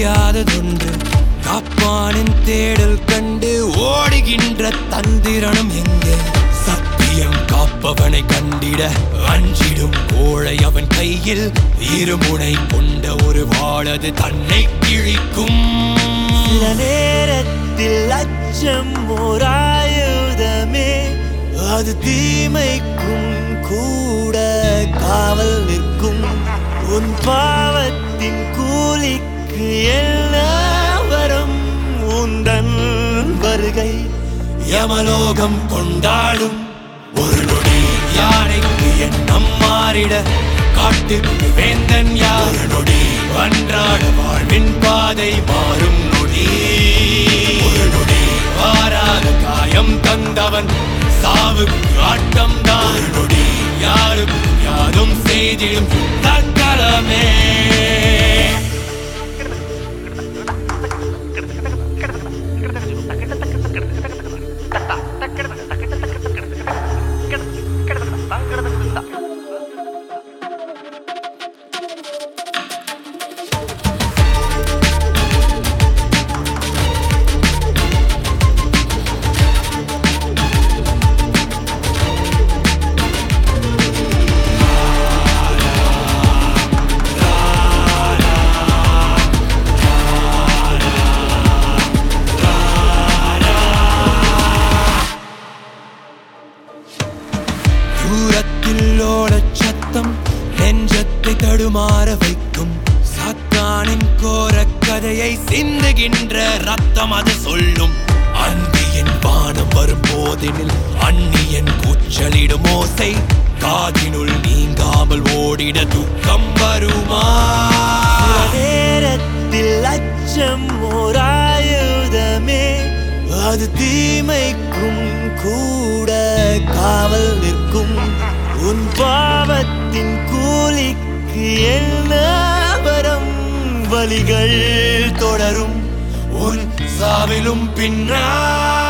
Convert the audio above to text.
தெரியாததொன்று காப்பானின் தேடல் கண்டு ஓடுகின்ற தந்திரனும் எங்கே சத்தியம் காப்பவனை கண்டிட அஞ்சிடும் கோழை அவன் கையில் இருமுனை கொண்ட ஒரு வாழது தன்னை கிழிக்கும் சில நேரத்தில் அச்சம் ஓர் ஆயுதமே அது தீமைக்கும் கூட காவல் நிற்கும் உன் பாவத்தின் கூலிக்கு என்ன வரும் உந்தன் வருகை யமலோகம் கொண்டாடும் ஒரு நொடி யானைக்கு எண்ணம் மாறிட காட்டுக்கு வேந்தன் யார் ஒரு நொடி அன்றாட வாழ்வின் பாதை மாறும் நொடி ஒரு நொடி வாராத காயம் தந்தவன் சாவுக்கு ஆட்டம் தான் ஒரு நொடி யாருக்கும் யாரும் செய்திடும் தக்கலமே தூரத்தில் ஓடச் சத்தம் நெஞ்சத்தை தடுமாற வைக்கும் சாத்தானின் கோர கதையை சிந்துகின்ற ரத்தம் அது சொல்லும் அன்பியின் வானம் வரும் போதினில் அந்நியன் கூச்சலிடும் ஓசை காதினுள் நீங்காமல் ஓடிட துக்கம் வருமா சில நேரத்தில் அச்சம் ஓர் ஆயுதமே அது தீமைக்கும் கூட காவல் நிற்கும் உன் பாவத்தின் கூலிக்கு என்ன வரம் வழிகள் தொடரும் உன் சாவிலும் பின்னா